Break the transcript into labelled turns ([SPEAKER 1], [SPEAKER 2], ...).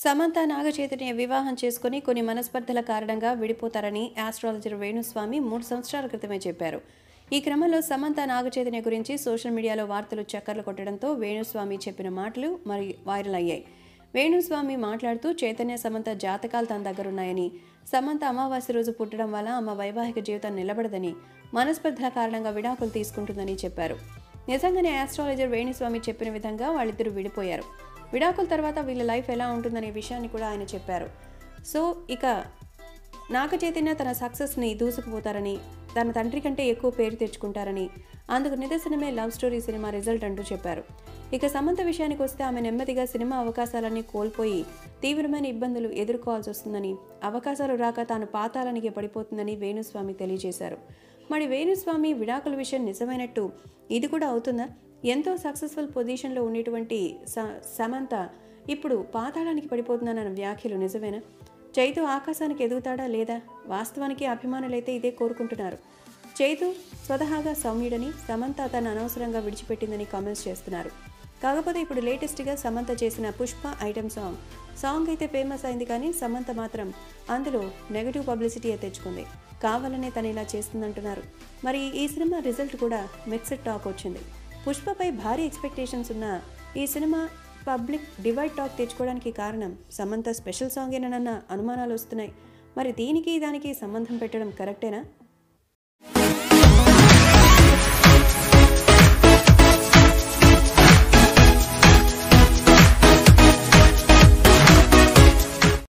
[SPEAKER 1] సమంత నాగచైతన్య వివాహం చేసుకుని కొన్ని మనస్పర్ధల కారణంగా విడిపోతారని ఆస్ట్రాలజర్ వేణుస్వామి మూడు సంవత్సరాల క్రితమే చెప్పారు ఈ క్రమంలో సమంత నాగచైతన్య గురించి సోషల్ మీడియాలో వార్తలు చక్కర్లు కొట్టడంతో వేణుస్వామి చెప్పిన మాటలు మరి వైరల్ అయ్యాయి వేణుస్వామి మాట్లాడుతూ చైతన్య సమంత జాతకాలు తన దగ్గరున్నాయని సమంత అమావాస్య రోజు పుట్టడం వల్ల ఆమె వైవాహిక జీవితం నిలబడదని మనస్పర్ధల కారణంగా విడాకులు తీసుకుంటుందని చెప్పారు నిజంగానే ఆస్ట్రాలజర్ వేణుస్వామి చెప్పిన విధంగా వాళ్ళిద్దరూ విడిపోయారు విడాకుల తర్వాత వీళ్ళ లైఫ్ ఎలా ఉంటుందనే విషయాన్ని కూడా ఆయన చెప్పారు సో ఇక నాగ చైతన్య తన సక్సెస్ని దూసుకుపోతారని తన తండ్రి కంటే ఎక్కువ పేరు తెచ్చుకుంటారని అందుకు నిదర్శనమే లవ్ స్టోరీ సినిమా రిజల్ట్ అంటూ చెప్పారు ఇక సమంత విషయానికి వస్తే ఆమె నెమ్మదిగా సినిమా అవకాశాలన్నీ కోల్పోయి తీవ్రమైన ఇబ్బందులు ఎదుర్కోవాల్సి వస్తుందని అవకాశాలు రాక తాను పాతాళానికి పడిపోతుందని వేణుస్వామి తెలియజేశారు మరి వేణుస్వామి విడాకుల విషయం నిజమైనట్టు ఇది కూడా అవుతుందా ఎంతో సక్సెస్ఫుల్ పొజిషన్లో ఉండేటువంటి స- సమంత ఇప్పుడు పాతాళానికి పడిపోతుందన్న వ్యాఖ్యలు నిజమేనా చైతు ఆకాశానికి ఎదుగుతాడా లేదా వాస్తవానికి అభిమానులైతే ఇదే కోరుకుంటున్నారు చైతు స్వతహాగా సౌమ్యుడని సమంత తన అనవసరంగా విడిచిపెట్టిందని కామెంట్స్ చేస్తున్నారు కాకపోతే ఇప్పుడు లేటెస్ట్గా సమంత చేసిన పుష్ప ఐటమ్ సాంగ్ సాంగ్ అయితే ఫేమస్ అయింది కానీ సమంత మాత్రం అందులో నెగటివ్ పబ్లిసిటీ తెచ్చుకుంది కావాలనే తను ఇలా చేస్తుందంటున్నారు మరి ఈ సినిమా రిజల్ట్ కూడా మిక్స్డ్ టాక్ వచ్చింది పుష్పపై భారీ ఎక్స్పెక్టేషన్స్ ఉన్న ఈ సినిమా పబ్లిక్ డివైడ్ టాక్ తెచ్చుకోవడానికి కారణం సమంత స్పెషల్ సాంగేనన్న అనుమానాలు వస్తున్నాయి మరి దీనికి దానికి సంబంధం పెట్టడం కరెక్టేనా